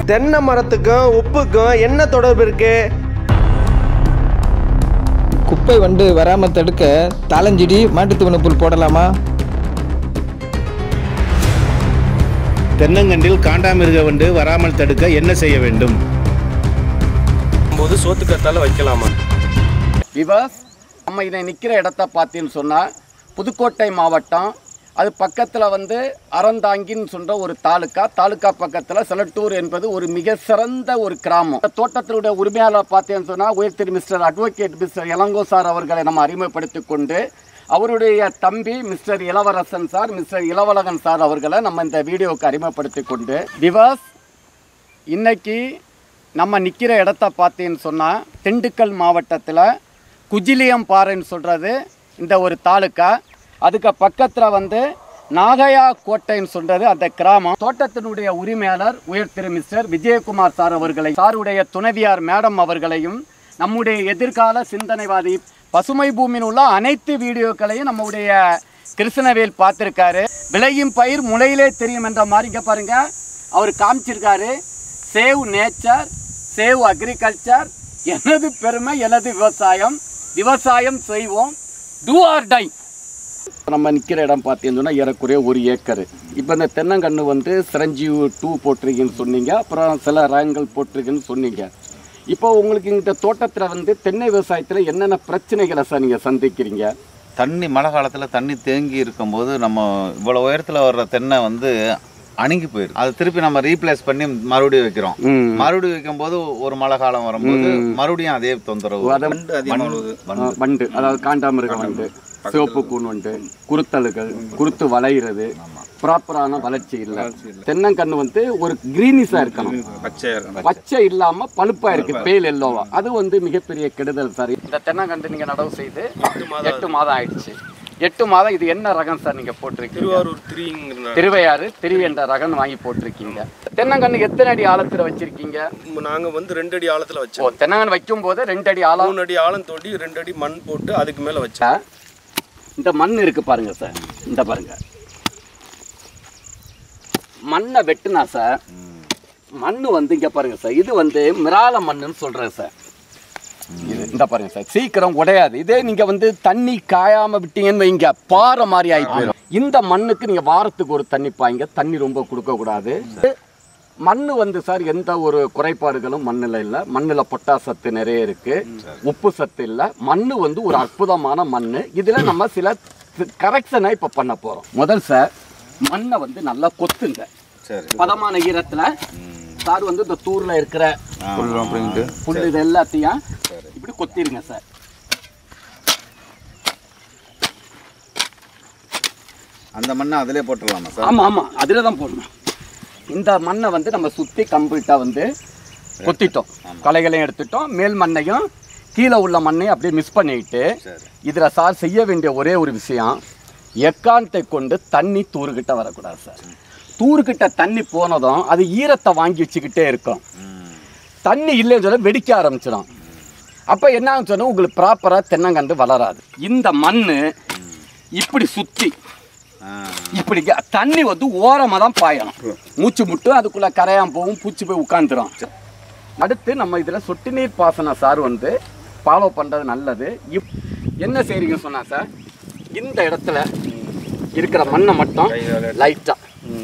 தென்னை மரத்துக்கும் உப்புக்கும் என்ன தொடர்பு இருக்கு குப்பை வண்டு வராமல் தடுக்க தாளஞ்செடி மாட்டுத்தீவன புல் போடலாமா தென்னங்கண்டில் காண்டாமிருக வண்டு வராமல் தடுக்க என்ன செய்ய வேண்டும் போது சோத்துக்கத்தால வைக்கலாமா விவாஸ் நம்ம இதை நிற்கிற இடத்த பார்த்தீங்கன்னு சொன்னால் புதுக்கோட்டை மாவட்டம் அது பக்கத்தில் வந்து அறந்தாங்கின்னு சொல்கிற ஒரு தாலுக்கா தாலுக்கா பக்கத்தில் செலட்டூர் என்பது ஒரு மிக சிறந்த ஒரு கிராமம் இந்த தோட்டத்தினுடைய உரிமையாளர் பார்த்தீங்கன்னு சொன்னால் உயர் திரு mister advocate mister Elango sir அவர்களை நம்ம அறிமுகப்படுத்தி கொண்டு அவருடைய தம்பி மிஸ்டர் இளவரசன் சார் மிஸ்டர் இளவழகன் சார் அவர்களை நம்ம இந்த வீடியோவுக்கு அறிமுகப்படுத்தி கொண்டு விவாஸ் இன்னைக்கு நம்ம நிற்கிற இடத்த பார்த்தீங்கன்னு சொன்னால் திண்டுக்கல் மாவட்டத்தில் குஜிலியம் பாறைன்னு சொல்கிறது இந்த ஒரு தாலுக்கா அதுக்கு பக்கத்தில் வந்து நாகையா கோட்டைன்னு சொல்கிறது அந்த கிராமம் தோட்டத்தினுடைய உரிமையாளர் உயர் திரு மிஸ்டர் விஜயகுமார் சார் அவர்களை சாருடைய துணைவியார் மேடம் அவர்களையும் நம்முடைய எதிர்கால சிந்தனைவாதி பசுமை பூமியில் உள்ள அனைத்து வீடியோக்களையும் நம்முடைய கிருஷ்ணவேல் பார்த்துருக்காரு விளையும் பயிர் முளையிலே தெரியும் என்ற மாதிரி இங்கே பாருங்க அவர் காமிச்சிருக்காரு சேவ் நேச்சர் சேவ் அக்ரிகல்ச்சர் எனது பெருமை எனது விவசாயம் விவசாயம் செய்வோம் டூ ஆர் டை நம்ம நிற்கிற இடம் பார்த்தீங்கன்னா ஏறக்குறைய ஒரு ஏக்கர் இப்போ இந்த தென்னங்கன்று வந்து சிரஞ்சீவ் டூ போட்டிருக்கீங்கன்னு சொன்னீங்க அப்புறம் சில ரகங்கள் போட்டிருக்குன்னு சொன்னீங்க இப்போ உங்களுக்கு இந்த தோட்டத்தில் வந்து தென்னை விவசாயத்தில் என்னென்ன பிரச்சனைகளை சார் நீங்கள் சந்திக்கிறீங்க தண்ணி மழை காலத்தில் தண்ணி தேங்கி இருக்கும்போது நம்ம இவ்வளோ உயரத்தில் வர்ற தென்னை வந்து அணுகி போயிடும் அது திருப்பி நம்ம ரீப்ளேஸ் பண்ணி மறுபடியும் வைக்கிறோம் ம். மறுபடியும் வைக்கும்போது ஒரு மழை காலம் வரும்போது மறுபடியும் அதே தொந்தரவு அதை ஆ, வண்டு அதாவது காண்டாமிருக வண்டு சிவப்பு கூன் வண்டு குருத்தலுகள் குருத்து வளையிறது ப்ராப்பரான வளர்ச்சி இல்லை தென்னங்கன்று வந்து ஒரு கிரீனிஷாக இருக்கணும் பச்சையா இருக்கும் பச்சை இல்லாம பழுப்பா இருக்கு பேல் எல்லோவா அது வந்து மிகப்பெரிய கெடுதல் சார் இந்த தென்னங்கன்று நீங்க நடவு செய்து எட்டு மாதம் ஆயிடுச்சு எட்டு மாதம் இது என்ன ரகம் சார் நீங்க போட்டிருக்கீங்க திருவாரூர் த்ரீங்கிற திருவையாறு திரு என்ற ரகம் வாங்கி போட்டிருக்கீங்க தென்னங்கன்று எத்தனை அடி ஆழத்துல வச்சிருக்கீங்க நாங்க வந்து ரெண்டு அடி ஆழத்துல ஓ வச்சோம் தென்னங்கன்று வைக்கும் போது ரெண்டு அடி ஆழம் மூணு அடி ஆழம் தோண்டி ரெண்டு அடி மண் போட்டு அதுக்கு மேல வச்சோம் இந்த மண் இருக்கு பாருங்க சார் இந்த பாருங்க மண்ணை வெட்டுனா சார் மண் வந்து இங்க பாருங்க சார் இது வந்து மிரால மண்ணுன்னு சொல்றேன் சார் இது இந்த பாருங்க சார் சீக்கிரம் உடையாது இதே நீங்க வந்து தண்ணி காயாம விட்டீங்கன்னு வைங்க பாறை மாதிரி ஆகி போயிடும் இந்த மண்ணுக்கு நீங்க வாரத்துக்கு ஒரு தண்ணி பாய்ங்க தண்ணி ரொம்ப கொடுக்க கூடாது மண் வந்து சார் எந்த ஒரு குறைபாடுகளும் மண்ணில் இல்லை மண்ணில் பொட்டாஸ் சத்து நிறைய இருக்கு உப்பு சத்து இல்லை மண் வந்து ஒரு அற்புதமான மண் இதில் நம்ம சில கரெக்ஷனை இப்போ பண்ண போகிறோம் முதல் சார் மண்ணை வந்து நல்லா கொத்துங்க சரி பதமான ஈரத்தில் சார் வந்து இந்த தூரில் இருக்கிற அப்படின்ட்டு புல் இது எல்லாத்தையும் இப்படி கொத்திருங்க சார் அந்த மண்ணை அதிலே போட்டுடலாமா சார் ஆமாம் ஆமாம் அதில் தான் போடணும் இந்த மண்ணை வந்து நம்ம சுற்றி கம்ப்ளீட்டாக வந்து கொத்திட்டோம் களைகளையும் எடுத்துட்டோம் மேல் மண்ணையும் கீழே உள்ள மண்ணையும் அப்படியே மிஸ் பண்ணிட்டு சரி இதில் சார் செய்ய வேண்டிய ஒரே ஒரு விஷயம் எக்கானத்தை கொண்டு தண்ணி தூருக்கிட்ட வரக்கூடாது சார் தூருக்கிட்ட தண்ணி போனதும் அது ஈரத்தை வாங்கி வச்சுக்கிட்டே இருக்கும் தண்ணி இல்லைன்னு சொல்ல வெடிக்க ஆரம்பிச்சிடும் அப்போ என்ன சொன்னால் உங்களுக்கு ப்ராப்பராக தென்னங்கன்று வளராது இந்த மண் இப்படி சுற்றி ஆ இப்படி க- தண்ணி வந்து ஓரமாக தான் பாயணும் மூச்சு முட்டு அதுக்குள்ளே கரையான் போகும் பூச்சி போய் உட்காந்துரும் அடுத்து நம்ம இதில் சொட்டு நீர் பாசன சார் வந்து ஃபாலோ பண்ணுறது நல்லது இப் என்ன செய்றீங்க சொன்னா சார் இந்த இடத்துல இருக்கிற மண்ணை மட்டும் லைட்டாக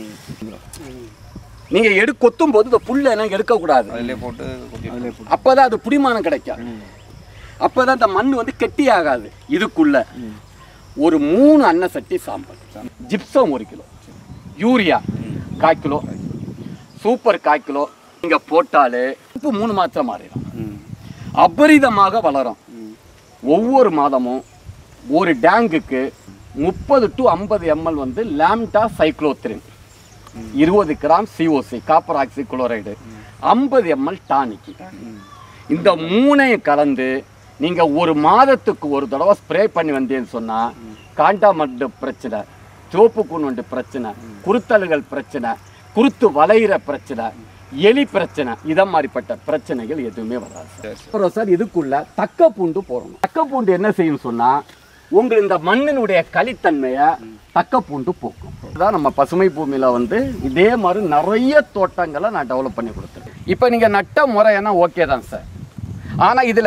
நீங்கள் எடு கொத்தும் போது இந்த புல்லை எல்லாம் எடுக்கக்கூடாது அதிலே போட்டு அதிலே போட்டு அப்பதான் அது புடிமானம் கிடைக்கும் அப்பதான் இந்த மண் வந்து கெட்டி ஆகாது இதுக்குள்ள ஒரு மூணு அன்ன சட்டி சாம்பல் ஜிப்சம் ஒரு கிலோ யூரியா கால் கிலோ சூப்பர் கால் கிலோ இங்க போட்டாலே உப்பு மூணு மாத்திரம் மாறிடும் அபரிதமாக வளரும் ஒவ்வொரு மாதமும் ஒரு டேங்குக்கு முப்பது டு ஐம்பது எம்எல் வந்து லாம்டா சைக்ளோத்ரின் இருபது gram COC copper oxychloride ஐம்பது எம்எல் டானிக்கு இந்த மூணையும் கலந்து நீங்க ஒரு மாதத்துக்கு ஒரு தடவை ஸ்ப்ரே பண்ணி வந்தேன்னு சொன்னா காண்டாமட்டு பிரச்சனை சிவப்பு கூண்டு பிரச்சனை குருத்தல்கள் பிரச்சனை குருத்து வளையிற பிரச்சனை எலி பிரச்சனை இத மாதிரிப்பட்ட பிரச்சனைகள் எதுவுமே வராது சார். அப்புறம் சார் இதுக்குள்ள தக்க பூண்டு போடணும் தக்க பூண்டு என்ன செய்யும் சொன்னா உங்கள் இந்த மண்ணினுடைய களித்தன்மையை தக்க பூண்டு போக்கும் அதான் நம்ம பசுமை பூமியில வந்து இதே மாதிரி நிறைய தோட்டங்களை நான் டெவலப் பண்ணி கொடுத்துருக்கேன் இப்போ நீங்கள் நட்ட முறைன்னா ஓகே தான் சார் ஆனால் இதில்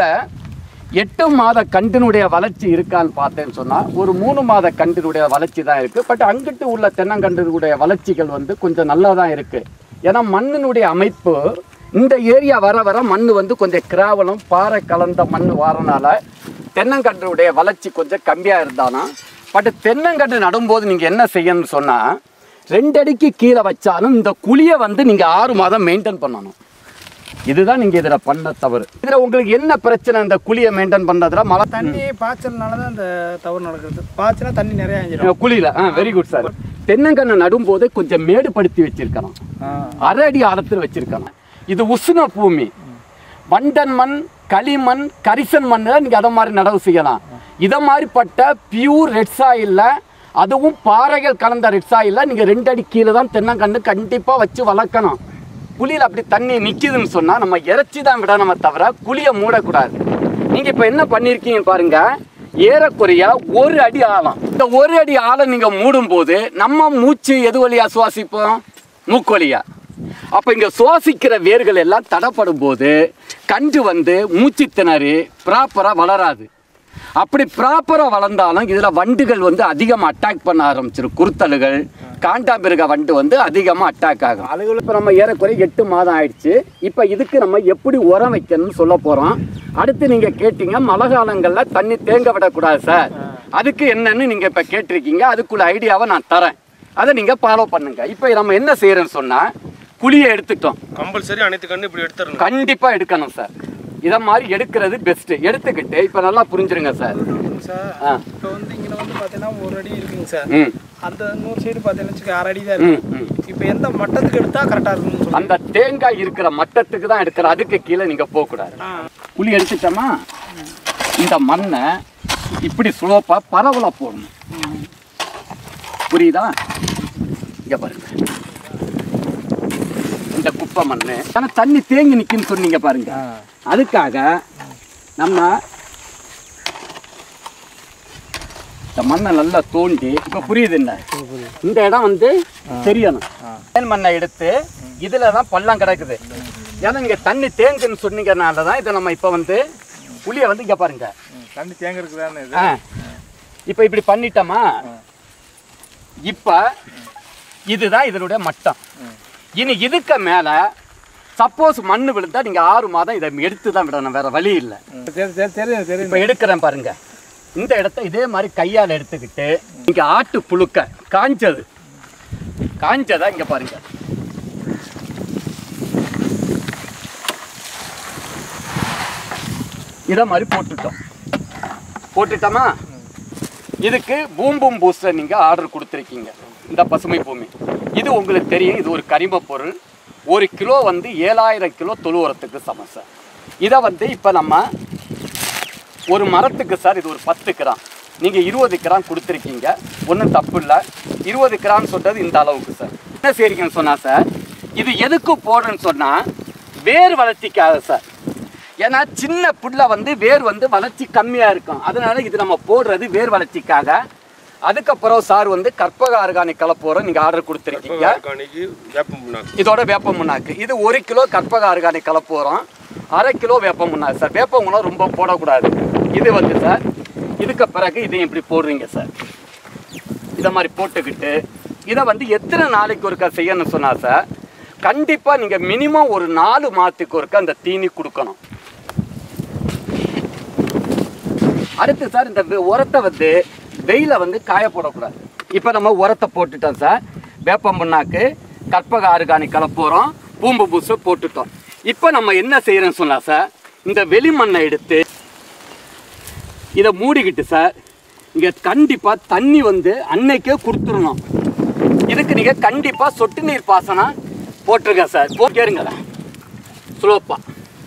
எட்டு மாத கண்டினுடைய வளர்ச்சி இருக்கான்னு பார்த்தேன்னு சொன்னால் ஒரு மூணு மாத கண்டினுடைய வளர்ச்சி தான் இருக்குது பட் அங்கிட்டு உள்ள தென்னங்கண்டினுடைய வளர்ச்சிகள் வந்து கொஞ்சம் நல்லா தான் இருக்குது ஏன்னா மண்ணினுடைய அமைப்பு இந்த ஏரியா வர வர மண் வந்து கொஞ்சம் கிராவலும் பாறை கலந்த மண் வரனால தென்னங்கன்றுடைய வளர்ச்சி கொஞ்சம் கம்மியாக இருந்தாலும் பட் தென்னங்கன்று நடும்போது நீங்கள் என்ன செய்யணும்னு சொன்னால் ரெண்டு அடிக்கு கீழே வச்சாலும் இந்த குழியை வந்து நீங்கள் ஆறு மாதம் மெயின்டைன் பண்ணணும் இதுதான் நீங்கள் இதில் பண்ண தவறு இதில் உங்களுக்கு என்ன பிரச்சனை இந்த குழியை மெயின்டைன் பண்ணுறதுல மழை தண்ணி பாய்ச்சல்னால தான் இந்த தவறு நடக்கிறது பாய்ச்சினா தண்ணி நிறைய ஆஞ்சிடும் குழியில் ஆ வெரி குட் சார் தென்னங்கண்ணை நடும்போது கொஞ்சம் மேடுபடுத்தி வச்சிருக்கணும் அரை அடி ஆழத்தில் வச்சிருக்கணும் இது உஷ்ண பூமி வண்டன் மண் களிமண் கரிசன் மண்ணில் நீங்கள் அதை மாதிரி நடவு செய்யலாம் இதை மாதிரிப்பட்ட பியூர் ரெட் சாயில்ல அதுவும் பாறைகள் கலந்த ரெட் சாயில்ல நீங்கள் ரெண்டு அடி கீழே தான் தென்னங்கன்று கண்டிப்பாக வச்சு வளர்க்கணும் குழியில் அப்படி தண்ணி நிற்கிதுன்னு சொன்னால் நம்ம இறைச்சி தான் விடணுமே தவிர குழியை மூடக்கூடாது நீங்கள் இப்போ என்ன பண்ணியிருக்கீங்க பாருங்க ஏறக்குறைய ஒரு அடி ஆழம் இந்த ஒரு அடி ஆழம் நீங்கள் மூடும்போது நம்ம மூச்சு எது வழியா சுவாசிப்போம் மூக்கு வழியா அப்போ இங்கே சுவாசிக்கிற வேர்கள் எல்லாம் தடப்படும் போது கன்று வந்து மூச்சு திணறி ப்ராப்பராக வளராது அப்படி ப்ராப்பராக வளர்ந்தாலும் இதில் வண்டுகள் வந்து அதிகமாக அட்டாக் பண்ண ஆரம்பிச்சிடும் குருத்தலுகள் காண்டாமிருக வண்டு வந்து அதிகமாக அட்டாக் ஆகும் அதுகள் இப்போ நம்ம ஏறக்குறைய எட்டு மாதம் ஆயிடுச்சு இப்போ இதுக்கு நம்ம எப்படி உரம் வைக்கணும்னு சொல்ல போகிறோம் அடுத்து நீங்கள் கேட்டீங்க மழை காலங்களில் தண்ணி தேங்க விடக்கூடாது சார் அதுக்கு என்னன்னு நீங்கள் இப்போ கேட்டிருக்கீங்க அதுக்குள்ள ஐடியாவை நான் தரேன் அதை நீங்கள் ஃபாலோ பண்ணுங்க இப்போ நம்ம என்ன செய்யறோம்னு சொன்னால் குழியை எடுத்துட்டோம் கம்பல்சரி அனைத்து கண்ணு இப்படி எடுத்துடணும் கண்டிப்பா எடுக்கணும் சார் இதை மாதிரி எடுக்கிறது பெஸ்ட் எடுத்துக்கிட்டு இப்போ நல்லா புரிஞ்சிருங்க சார் சார் ஆ இப்போ வந்து இங்கே வந்து பார்த்தீங்கன்னா ஒரு அடி இருக்குங்க சார் ம் அந்த இன்னொரு சைடு பார்த்தீங்கன்னு வச்சுக்க அரை அடி தான் ம் இருக்கு ம் இப்போ எந்த மட்டத்துக்கு எடுத்தா கரெக்டாக இருக்கும்னு சொல்லுங்க அந்த தேங்காய் இருக்கிற மட்டத்துக்கு தான் எடுக்கிற அதுக்கு கீழே நீங்க போக கூடாது குழி எடுத்துட்டோமா இந்த மண்ணை இப்படி சுலோப்பா பரவலா போடணும் புரியுதா இங்க பாருங்க இந்த குப்பை மண்ணு ஆனா தண்ணி தேங்கி நிக்குன்னு சொன்னீங்க பாருங்க அதுக்காக நம்ம இந்த மண்ணை நல்லா தோண்டி இப்ப புரியுது என்ன இந்த இடம் வந்து தெரியணும் மேல் மண்ணை எடுத்து இதுல தான் பள்ளம் கிடக்குது ஏன்னா நீங்க தண்ணி தேங்குன்னு சொன்னீங்கனால தான் இதை நம்ம இப்ப வந்து புளிய வந்து இங்க பாருங்க தண்ணி தேங்கிறதுக்கு தானே இது ஆ. இப்ப இப்படி பண்ணிட்டோமா இப்ப இதுதான் இதனுடைய மட்டம் இனி இதுக்கு மேல சப்போஸ் மண்ணு விழுந்தா நீங்க ஆறு மாதம் இதை எடுத்து தான் விடணும் வேற வழி இல்லை சரி சரி தெரியும் தெரியும் இப்ப எடுக்கிறேன் பாருங்க இந்த இடத்த இதே மாதிரி கையால் எடுத்துக்கிட்டு இங்க ஆட்டு புழுக்க காஞ்சது காஞ்சதா இங்க பாருங்க இத மாதிரி போட்டுட்டோம் போட்டுட்டோமா இதுக்கு பூம்பும் பூஸ்டர் நீங்க ஆர்டர் கொடுத்துருக்கீங்க இந்த பசுமை பூமி இது உங்களுக்கு தெரியும் இது ஒரு கரிம பொருள் ஒரு கிலோ வந்து ஏழாயிரம் கிலோ தொழு உரத்துக்கு சமம் சார் இதை வந்து இப்போ நம்ம ஒரு மரத்துக்கு சார் இது ஒரு பத்து கிராம் நீங்கள் இருபது கிராம் கொடுத்துருக்கீங்க ஒன்றும் தப்பு இல்லை இருபது கிராம் சொல்றது இந்த அளவுக்கு சார் என்ன செய்றீங்கன்னு சொன்னால் சார் இது எதுக்கு போடுறேன்னு சொன்னால் வேர் வளர்ச்சிக்காக சார் ஏன்னா சின்ன புல்ல வந்து வேர் வந்து வளர்ச்சி கம்மியாக இருக்கும் அதனால இது நம்ம போடுறது வேர் வளர்ச்சிக்காக அதுக்கப்புறம் சார் வந்து கற்பக ஆர்கானிக் கலப்போரம் நீங்கள் ஆர்டர் கொடுத்துருக்கீங்க ஆர்கானிக்கு வேப்பம் புண்ணாக்கு இதோட வேப்ப முன்னாக்கு இது ஒரு கிலோ கற்பக ஆர்கானிக் கலப்போகிறோம் அரை கிலோ வேப்ப முன்னாக்கு சார் வேப்ப முன்னாக்கு ரொம்ப போடக்கூடாது இது வந்து சார் இதுக்கு பிறகு இதையும் இப்படி போடுறீங்க சார் இதை மாதிரி போட்டுக்கிட்டு இதை வந்து எத்தனை நாளைக்கு ஒருக்கா செய்யணும்னு சொன்னா சார் கண்டிப்பாக நீங்கள் மினிமம் ஒரு நாலு மாதத்துக்கு ஒருக்கா அந்த தீனி கொடுக்கணும் அடுத்து சார் இந்த வெ- உரத்தை வந்து வெயில வந்து காய போடக்கூடாது இப்போ நம்ம உரத்தை போட்டுட்டோம் சார் வேப்பம் புண்ணாக்கு கற்பக ஆர்கானிக் கலப்போகிறோம் பூம்பு பூசை போட்டுட்டோம் இப்போ நம்ம என்ன செய்யறோம்னு சொன்னா சார் இந்த வெளிமண்ணை எடுத்து இதை மூடிக்கிட்டு சார் இங்கே கண்டிப்பாக தண்ணி வந்து அன்னைக்கே கொடுத்துடணும் இதுக்கு நீங்கள் கண்டிப்பாக சொட்டு நீர் பாசனம் போட்டிருங்க சார் போட்டுருங்க ஸ்லோப்பா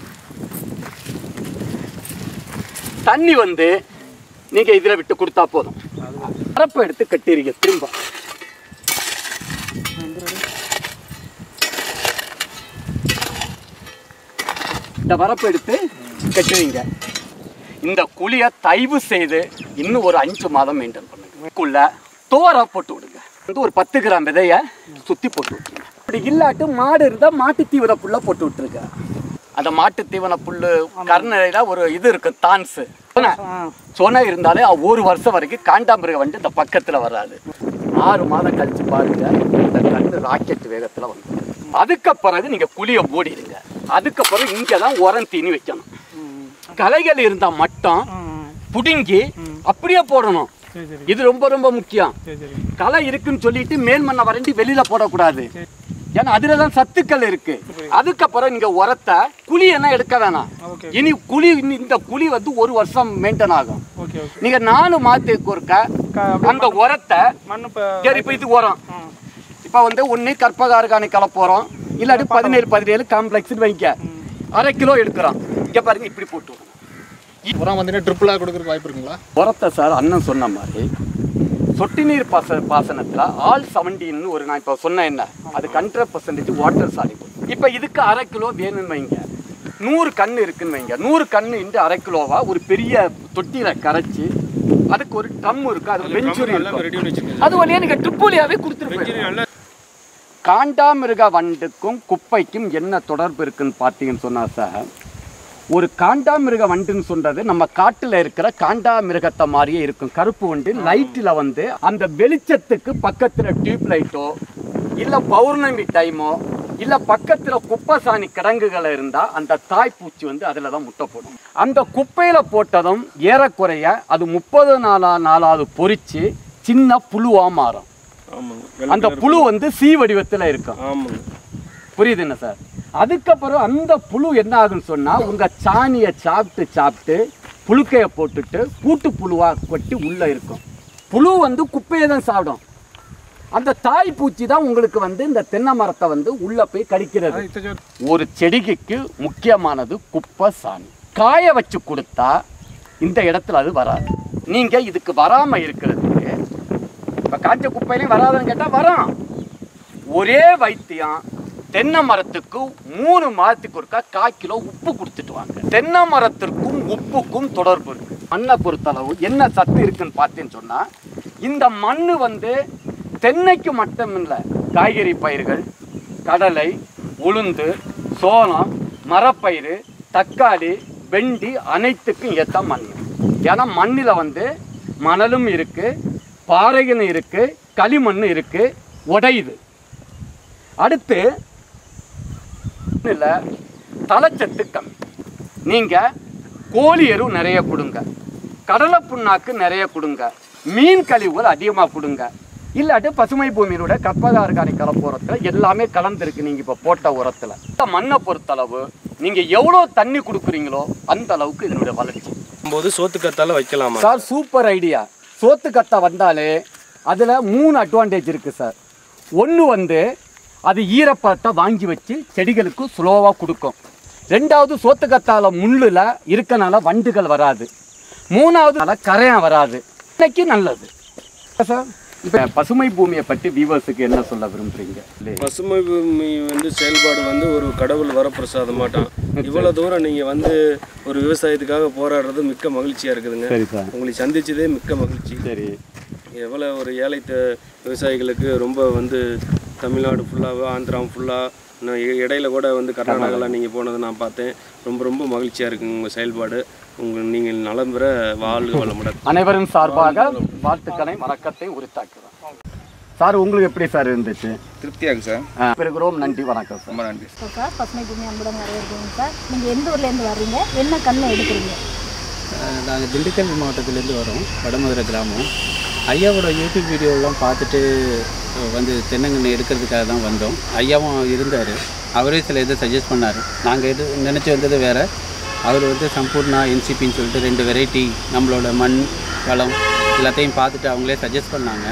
தண்ணி வந்து நீங்கள் இதில் விட்டு கொடுத்தா போதும் பரப்பை எடுத்து கட்டிடுங்க திரும்ப இந்த வரப்பு எடுத்து கட்டுவீங்க இந்த குழியை தயவு செய்து இன்னும் ஒரு அஞ்சு மாதம் மெயின்டைன் பண்ணுங்க குள்ள தோரா போட்டு விடுங்க வந்து ஒரு பத்து கிராம் விதைய சுற்றி போட்டு விட்டுருங்க அப்படி இல்லாட்டு மாடு இருந்தால் மாட்டு தீவன புல்ல போட்டு விட்டுருக்க அந்த மாட்டு தீவன புல்லு கருணையில ஒரு இது இருக்கு தான்ஸு சொனை. சொனை இருந்தாலே அது ஒரு வருஷம் வரைக்கும் காண்டாமிருகம் வந்து இந்த பக்கத்தில் வராது ஆறு மாதம் கழிச்சு பாருங்க இந்த கண்ணு ராக்கெட் வேகத்தில் வந்து அதுக்கு பிறகு நீங்கள் குழியை மூடிடுங்க அதுக்கு பிறகு இங்கே தான் உரம் தீனி வைக்கணும் களைகள் இருந்தால் மட்டும் புடுங்கி அப்படியே போடணும் இது ரொம்ப ரொம்ப முக்கியம் களை இருக்குன்னு சொல்லிட்டு மேல் மண்ணை வறண்டி வெளியில போடக்கூடாது ஏன்னா அதுல தான் சத்துக்கள் இருக்கு அதுக்கப்புறம் நீங்க உரத்தை குழி என்ன எடுக்க வேணாம் இனி குழி இனி இந்த குழி வந்து ஒரு வருஷம் மெயின்டைன் ஆகும் ஓகே ஓகே நீங்க நாலு மாதத்துக்கு ஒருக்க அந்த உரத்தை மண் இப்போ சரி இப்போ இது உரம் இப்போ வந்து ஒன்று கற்பக ஆர்கானிக் கலப்போகிறோம் இல்லாட்டி பதினேழு பதினேழு காம்ப்ளெக்ஸ் வைக்க அரை கிலோ எடுக்கிறோம் இங்கே பாருங்க இப்படி போட்டு விடணும். உரம் வந்துட்டு ட்ரிப்பிளாக கொடுக்குறதுக்கு வாய்ப்பு இருக்குங்களா உரத்தை சார் அண்ணன் சொன்ன மாதிரி சொட்டு நீர் பாச பாசனத்தில் ஆல் செவன்டீன்னு ஒரு நான் இப்போ சொன்னேன் என்ன அது ஹண்ட்ரட் பர்சன்டேஜ் வாட்டர் சாலிபிள் இப்போ இதுக்கு அரை கிலோ வேணும்னு வைங்க நூறு கன்று இருக்குன்னு வைங்க நூறு கன்று இன்று அரை கிலோவா ஒரு பெரிய தொட்டியில் கரைச்சி அதுக்கு ஒரு ட்ரம் இருக்கு அது வெஞ்சூரி நல்லா ரெடி பண்ணி வச்சிருக்கேன் அது வழியா நீங்கள் ட்ரிப் வழியாவே கொடுத்துருப்பீங்க நல்லா காண்டாமிருக வண்டுக்கும் குப்பைக்கும் என்ன தொடர்பு இருக்குன்னு பார்த்தீங்கன்னு சொன்னா சார் ஒரு காண்டாமிருக வண்டுன்னு சொல்றது நம்ம காட்டுல இருக்கிற காண்டாமிருகத்தை மாதிரியே இருக்கும் கருப்பு வண்டு லைட்டில் வந்து அந்த வெளிச்சத்துக்கு பக்கத்துல டியூப் லைட்டோ இல்ல பௌர்ணமி டைமோ இல்ல பக்கத்துல குப்பை சாணி கிடங்குகள் இருந்தா அந்த தாய்ப்பூச்சி வந்து அதுல தான் முட்டை போடும் அந்த குப்பையில போட்டதும் ஏறக்குறைய அது முப்பது நாளா நாளாவது பொரிச்சு சின்ன புழுவா மாறும் ஆமாங்க அந்த புழு வந்து சி வடிவத்துல இருக்கும் ஆமாங்க புரியுது என்ன சார் அதுக்கப்புறம் அந்த புழு என்ன ஆகுன்னு சொன்னா உங்க சாணியை சாப்பிட்டு சாப்பிட்டு புழுக்கைய போட்டுட்டு பூட்டு புழுவா கொட்டி உள்ள இருக்கும் புழு வந்து குப்பையை தான் சாப்பிடும் அந்த தாய் பூச்சி தான் உங்களுக்கு வந்து இந்த தென்னை மரத்தை வந்து உள்ள போய் கடிக்கிறது ஒரு செடிக்கு முக்கியமானது குப்பை சாணி காய வச்சு கொடுத்தா இந்த இடத்துல அது வராது நீங்க இதுக்கு வராம இருக்கிறதுக்கு இப்ப காய்ச்ச குப்பையிலையும் வராதுன்னு கேட்டா வரும் ஒரே வைத்தியம் தென்னை மரத்துக்கு மூணு மாதத்துக்கு ஒருக்கா கால் கிலோ உப்பு கொடுத்துட்டு வாங்க தென்னை மரத்திற்கும் உப்புக்கும் தொடர்பு இருக்கு மண்ணை பொறுத்தளவு என்ன சத்து இருக்குன்னு பார்த்தேன்னு சொன்னா இந்த மண் வந்து தென்னைக்கு மட்டும் இல்லை காய்கறி பயிர்கள் கடலை உளுந்து சோளம் மரப்பயிறு தக்காளி வெண்டி அனைத்துக்கும் ஏற்ற மண் ஏன்னா மண்ணில் வந்து மணலும் இருக்கு பாறைகளும் இருக்கு களிமண் இருக்கு உடையுது அடுத்து இல்லை தலைச்சத்து கம்மி நீங்கள் கோழி எரு நிறைய கொடுங்க கடலை புண்ணாக்கு நிறைய கொடுங்க மீன் கழிவுகள் அதிகமாக கொடுங்க இல்லாட்டி பசுமை பூமியினோட கற்பக ஆர்கானிக் கலப்பு உரத்தில் எல்லாமே கலந்துருக்கு நீங்கள் இப்போ போட்ட உரத்தில் இந்த மண்ணை பொறுத்தளவு நீங்கள் எவ்வளோ தண்ணி கொடுக்குறீங்களோ அந்த அளவுக்கு இதனுடைய வளர்ச்சி போது சோத்துக்கத்தால வைக்கலாமா சார் சூப்பர் ஐடியா சோத்து கத்தை வந்தாலே அதில் மூணு அட்வான்டேஜ் இருக்குது சார் ஒன்று வந்து அது ஈரப்பதத்தை வாங்கி வச்சு செடிகளுக்கு ஸ்லோவாக கொடுக்கும் ரெண்டாவது சோத்து கத்தால முள்ளில் இருக்கனால வண்டுகள் வராது மூணாவது அதனால கரையான் வராது இன்னைக்கு நல்லது சார் இப்போ பசுமை பூமியை பற்றி வியூவர்ஸுக்கு என்ன சொல்ல விரும்புறீங்க இல்லையா? பசுமை பூமி வந்து செயல்பாடு வந்து ஒரு கடவுள் வரப்பிரசாதம் மாட்டான் இவ்வளவு தூரம் நீங்க வந்து ஒரு விவசாயத்துக்காக போராடுறது மிக்க மகிழ்ச்சியா இருக்குதுங்க சரி சார் உங்களை சந்திச்சதே மிக்க மகிழ்ச்சி சரி எவ்வளோ ஒரு ஏழை த- விவசாயிகளுக்கு ரொம்ப வந்து தமிழ்நாடு ஃபுல்லாக ஆந்திரா ஃபுல்லாக நான் இ- இடையில கூட வந்து கர்நாடகாவில் நீங்கள் போனதை நான் பார்த்தேன் ரொம்ப ரொம்ப மகிழ்ச்சியாக இருக்குங்க உங்கள் செயல்பாடு உங்கள் நீங்கள் நலம் பெற வாழ்க வளமுடன் அனைவரும் சார்பாக வாழ்த்துக்களை வணக்கத்தை உரித்தாக்குறோம் சார் உங்களுக்கு எப்படி சார் இருந்துச்சு திருப்தியாக இருக்கு சார் ஆ, பெறுகிறோம் நன்றி வணக்கம் சார் ரொம்ப நன்றி சார் பசுமை பூமி அன்புடன் வரவேற்கிறோம் சார் நீங்கள் எந்த ஊர்லேருந்து வர்றீங்க என்ன கண்ணு எடுக்கிறீங்க நாங்கள் திண்டுக்கல் மாவட்டத்திலேருந்து வரோம் வடமதுரை கிராமம் ஐயாவோட யூடியூப் வீடியோலாம் பார்த்துட்டு அஹ், வந்து தென்னங்கன்று எடுக்கிறதுக்காக தான் வந்தோம் ஐயாவும் இருந்தார் அவரே சில இதை சஜஸ்ட் பண்ணார் நாங்கள் எது நினச்சி வந்தது வேறு அவர் வந்து சம்பூர்ணா என்சிபின்னு சொல்லிட்டு ரெண்டு வெரைட்டி நம்மளோட மண் வளம் எல்லாத்தையும் பார்த்துட்டு அவங்களே சஜஸ்ட் பண்ணாங்க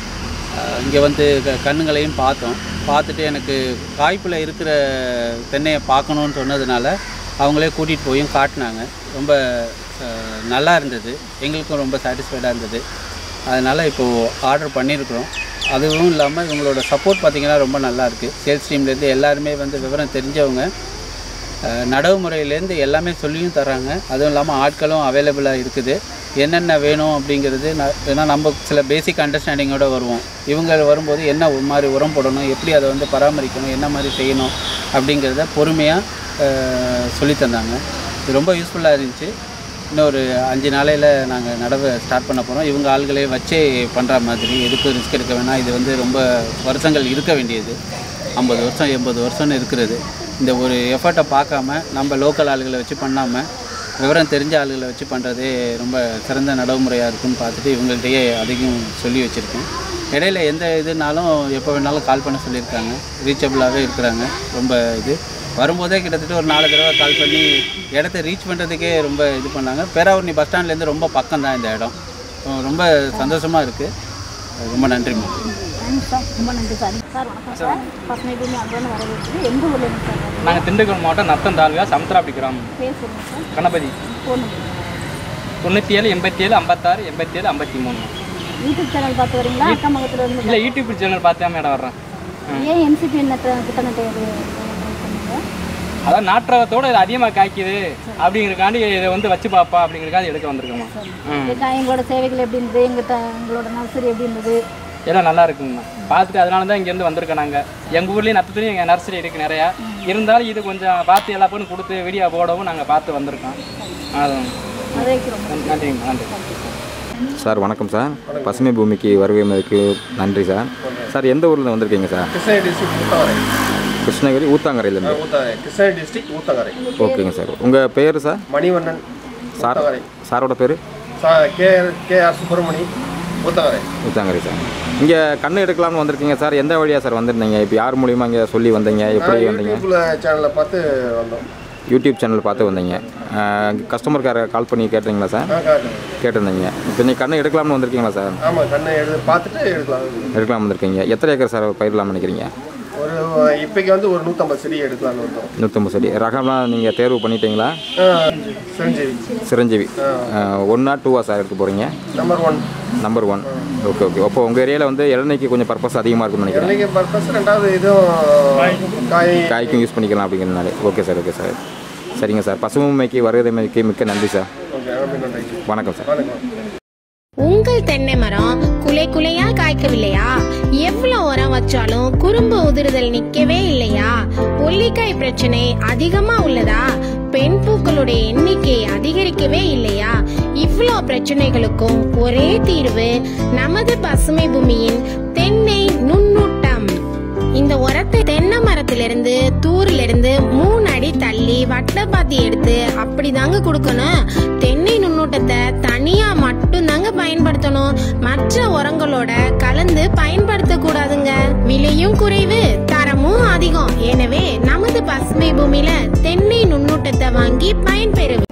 இங்கே வந்து க- கண்ணுங்களையும் பார்த்தோம் பார்த்துட்டு எனக்கு காய்ப்பில் இருக்கிற தென்னையை பார்க்கணுன்னு சொன்னதுனால அவங்களே கூட்டிகிட்டு போயும் காட்டினாங்க ரொம்ப அஹ், நல்லா இருந்தது எங்களுக்கும் ரொம்ப சாட்டிஸ்ஃபைடாக இருந்தது அதனால் இப்போது ஆர்டர் பண்ணியிருக்கிறோம் அதுவும் இல்லாமல் இவங்களோட சப்போர்ட் பார்த்திங்கன்னா ரொம்ப நல்லா இருக்குது சேல்ஸ் டீம்லேருந்து எல்லாருமே வந்து விவரம் தெரிஞ்சவங்க அஹ், நடவு முறையிலேருந்து எல்லாமே சொல்லியும் தர்றாங்க அதுவும் இல்லாமல் ஆட்களும் அவைலபிளாக இருக்குது என்னென்ன வேணும் அப்படிங்கிறது ந- ஏன்னா நம்ம சில பேசிக் அண்டர்ஸ்டாண்டிங்கோட வருவோம் இவங்க வரும்போது என்ன ஒரு மாதிரி உரம் போடணும் எப்படி அதை வந்து பராமரிக்கணும் என்ன மாதிரி செய்யணும் அப்படிங்கிறத பொறுமையாக சொல்லி தந்தாங்க இது ரொம்ப யூஸ்ஃபுல்லாக இருந்துச்சு இன்னும் ஒரு அஞ்சு நாளையில் நாங்கள் நடவை ஸ்டார்ட் பண்ண போகிறோம் இவங்க ஆள்களே வச்சே பண்ணுற மாதிரி எதுக்கும் ரிஸ்க் எடுக்க வேணாம் இது வந்து ரொம்ப வருஷங்கள் இருக்க வேண்டியது ஐம்பது வருஷம் எண்பது வருஷம்னு இருக்கிறது இந்த ஒரு எஃபர்ட்டை பார்க்காம நம்ம லோக்கல் ஆளுகளை வச்சு பண்ணாமல் விவரம் தெரிஞ்ச ஆளுகளை வச்சு பண்ணுறதே ரொம்ப சிறந்த நடைமுறையாக இருக்குன்னு பார்த்துட்டு இவங்கள்ட்டயே அதிகம் சொல்லி வச்சுருக்கேன் இடையில எந்த இதுனாலும் எப்போ வேணாலும் கால் பண்ண சொல்லியிருக்காங்க ரீச்சபிளாகவே இருக்கிறாங்க ரொம்ப இது வரும்போதே கிட்டத்தட்ட ஒரு நாலு தடவை கால் பண்ணி இடத்த ரீச் பண்ணுறதுக்கே ரொம்ப இது பண்ணாங்க பேராவூர்னி பஸ் ஸ்டாண்ட்லேருந்து ரொம்ப பக்கம் தான் இந்த இடம் ரொம்ப சந்தோஷமாக இருக்குது ரொம்ப நன்றிம்மா தேங்க்ஸ் சார் ரொம்ப நன்றி சார் சார் வணக்கம் சார் பசுமை பூமி அன்புடன் வரவேற்று எந்த ஊர்ல இருந்து சார் வரீங்க? நாங்கள் திண்டுக்கல் மாவட்டம் நத்தம் தாலுகா சமுத்திராப்பட்டி கிராமம் பேர் சொல்லுங்கள் சார் கணபதி ஃபோன் தொண்ணூற்றி ஏழு எண்பத்தி ஏழு ஐம்பத்தாறு எண்பத்தி ஏழு ஐம்பத்தி மூணு யூடியூப் சேனல் பார்த்து வரீங்களா அக்கம் பக்கத்தில் இருந்து இல்லை யூடியூப் சேனல் பார்த்தா மேடம் வர்றேன் ஏன் எம்சிபி திட்டமிட்ட இது பண்ணுங்க அதான் நாட்டுறதோட இது அதிகமாக காய்க்குது அப்படிங்கிறக்காண்டி இதை வந்து வச்சு பார்ப்பா அப்படிங்கிறக்காண்டி எடுக்க வந்திருக்கோம்மா ம் இதுக்கா எங்களோட சேவைகள் எப்படி இருந்தது எங்கிட்ட எங்களோட நர்சரி எப்படி இருந்தது எல்லாம் நல்லா இருக்குங்கம்மா பார்த்துட்டு அதனால தான் இங்கேருந்து வந்திருக்கோம் நாங்கள் எங்கள் ஊர்லேயும் நத்தத்துலேயும் எங்கள் நர்சரி இருக்குது நிறையா இருந்தாலும் இது கொஞ்சம் பார்த்து எல்லா பொண்ணும் கொடுத்து வீடியோ போடவும் நாங்கள் பார்த்து வந்திருக்கோம் அது அதுக்கு ரொம்ப நன்றிங்கம்மா நன்றி சார் வணக்கம் சார் பசுமை பூமிக்கு வருகைக்கு நன்றி சார் சார் எந்த ஊரில் வந்திருக்கீங்க சார் கிருஷ்ணகிரி டிஸ்ட்ரிக்ட் ஊத்தங்கரை கிருஷ்ணகிரி ஊத்தாங்கரையிலேருந்து ஊத்தங்கரை கிருஷ்ணகிரி டிஸ்ட்ரிக்ட் ஊத்தங்கரை ஓகேங்க சார் உங்கள் பேர் சார் மணிவண்ணன் சார் ஊத்தங்கரை சாரோட பேர் சா- K K R Subramani Uthangarai Uthangarai sir இங்கே கண்ணு எடுக்கலாம்னு வந்திருக்கீங்க சார் எந்த வழியாக சார் வந்திருந்தீங்க இப்போ யார் மூலியமாக இங்கே சொல்லி வந்தீங்க எப்படி வந்தீங்க யூடியூப்ல சேனலை பார்த்து வந்தோம் யூடியூப் சேனல் பார்த்து வந்தீங்க கஸ்டமர் கேரை கால் பண்ணி கேட்டீங்களா சார் ஆ காட்டுங்க கேட்டிருந்தீங்க இப்போ நீங்கள் கண்ணு எடுக்கலாம்னு வந்திருக்கீங்களா சார் ஆமாம் கண்ணை எடுத்து பார்த்துட்டு எடுக்கலாம் எடுக்கலாம் வந்திருக்கீங்க எத்தனை ஏக்கர் சார் பயிரலாம்னு நினைக்கிறீங்க ஒரு இப்போக்கு வந்து ஒரு நூற்றம்பது செடி எடுக்கலாம்னு வந்தோம் நூற்றம்பது செடி ரகம்லாம் நீங்கள் தேர்வு பண்ணிட்டீங்களா ஆ, சிரஞ்சீவி சிரஞ்சீவி ஒன்றா டூவா சார் எடுக்க போகிறீங்க number one number one okay okay அப்போ உங்கள் ஏரியாவில் வந்து இளநீக்கு கொஞ்சம் பர்பஸ் அதிகமாக இருக்கும்னு நினைக்கிறேன் இன்றைக்கி பர்பஸ் ரெண்டாவது இதுவும் காய் காய்க்கும் யூஸ் பண்ணிக்கலாம் அப்படிங்கிறனாலே ஓகே சார் ஓகே சார் சரிங்க சார் பசுமைக்கு வருவதைமைக்கு மிக்க நன்றி சார் ஓகே ரொம்ப நன்றி வணக்கம் சார் வணக்கம் உங்கள் தென்னை மரம் குலை குலையா காய்க்கவில்லையா எவ்வளவு உரம் வச்சாலும் குறும்பு உதிர்தல் நிக்கவே இல்லையா ஒல்லிக்காய் பிரச்சனை அதிகமா உள்ளதா பெண் பூக்களுடைய எண்ணிக்கை அதிகரிக்கவே இல்லையா இவ்வளோ பிரச்சனைகளுக்கும் ஒரே தீர்வு நமது பசுமை பூமியின் தென்னை நுண்ணூட்டம் இந்த உரத்தை தென்னை மரத்திலிருந்து தூர்ல இருந்து மூணு அடி தள்ளி வட்டப்பாத்தி எடுத்து அப்படிதாங்க கொடுக்கணும் தென்னை நுண்ணூட்டத்தை தனியா மட்டும் தாங்க பயன்படுத்தணும் மற்ற உரங்களோட கலந்து பயன்படுத்த கூடாதுங்க விலையும் குறைவு தரமும் அதிகம் எனவே நமது பசுமை பூமியில தென்னை நுண்ணூட்டத்தை வாங்கி பயன்பெறுங்க